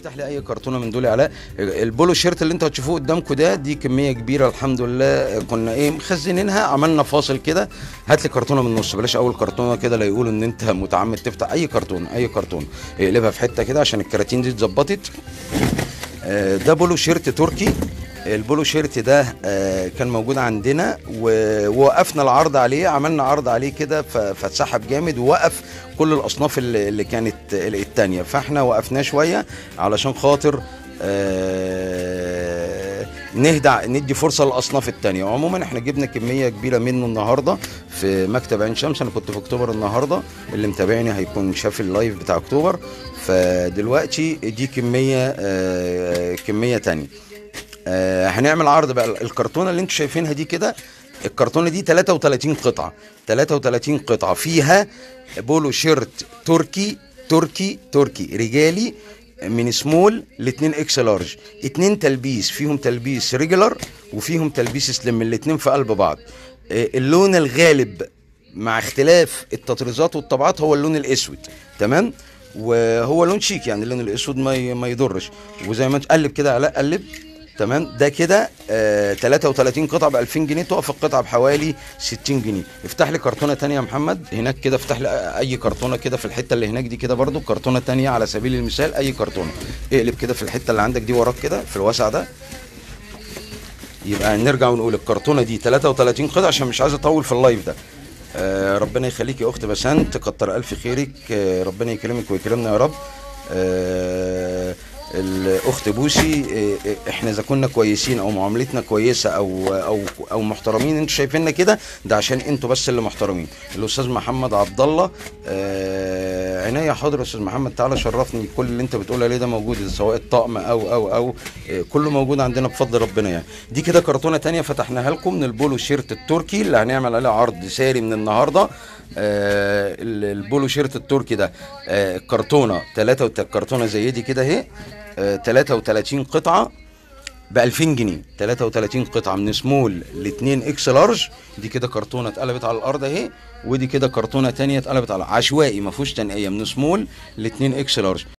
افتح لي اي كرتونه من دول يا علاء البولو شيرت اللي انتوا هتشوفوه قدامكم ده دي كميه كبيره الحمد لله كنا ايه مخزنينها عملنا فاصل كده هات لي كرتونه من النص بلاش اول كرتونه كده لا يقولوا ان انت متعمد تفتح اي كرتونه اي كرتونه اقلبها في حته كده عشان الكراتين دي اتظبطت آه، ده بولو شيرت تركي البولو شيرت ده آه، كان موجود عندنا و- ووقفنا العرض عليه عملنا عرض عليه كده ف- فاتسحب جامد ووقف كل الاصناف اللي اللي كانت التانية فاحنا وقفناه شويه علشان خاطر آه، نهدى ندي فرصه للاصناف التانية وعموما احنا جبنا كميه كبيره منه النهارده في مكتب عين شمس انا كنت في اكتوبر النهارده اللي متابعني هيكون شاف اللايف بتاع اكتوبر فدلوقتي دي كميه آه، كميه تانية آه، هنعمل عرض بقى الكرتونه اللي انتوا شايفينها دي كده الكرتونه دي 33 قطعه 33 قطعه فيها بولو شيرت تركي تركي تركي رجالي من سمول ل 2 اكس لارج اتنين تلبيس فيهم تلبيس ريجولار وفيهم تلبيس سليم الاتنين في قلب بعض آه، اللون الغالب مع اختلاف التطريزات والطبعات هو اللون الاسود تمام وهو لون شيك يعني اللون الاسود ما ي- ما يضرش وزي ما انت قلب كده علاء قلب تمام ده كده آه 33 قطعه ب 2000 جنيه تقف القطعه بحوالي 60 جنيه افتح لي كرتونه تانية يا محمد هناك كده افتح لي اي كرتونه كده في الحته اللي هناك دي كده برضو كرتونه تانية على سبيل المثال اي كرتونه اقلب كده في الحته اللي عندك دي وراك كده في الوسع ده يبقى نرجع ونقول الكرتونه دي 33 قطعه عشان مش عايز اطول في اللايف ده آه ربنا يخليك يا اخت بسنت كتر الف خيرك آه ربنا يكرمك ويكرمنا يا رب آه الاخت بوسي آه، آه، احنا اذا كنا كويسين او معاملتنا كويسه او او او محترمين انتوا شايفيننا كده ده عشان انتوا بس اللي محترمين الاستاذ محمد عبد الله آه عناية حاضر يا استاذ محمد تعالى شرفني كل اللي انت بتقول عليه ده موجود سواء الطقم او او او آه، كله موجود عندنا بفضل ربنا يعني دي كده كرتونه تانية فتحناها لكم من البولو شيرت التركي اللي هنعمل عليه عرض ساري من النهارده آه ال- البولو شيرت التركي ده آه كرتونه ثلاثه كرتونه زي دي كده اهي آه 33 قطعه ب 2000 جنيه 33 قطعه من سمول ل 2 اكس لارج دي كده كرتونه اتقلبت على الارض اهي ودي كده كرتونه تانية اتقلبت على عشوائي ما فيهوش تنقيه من سمول ل 2 اكس لارج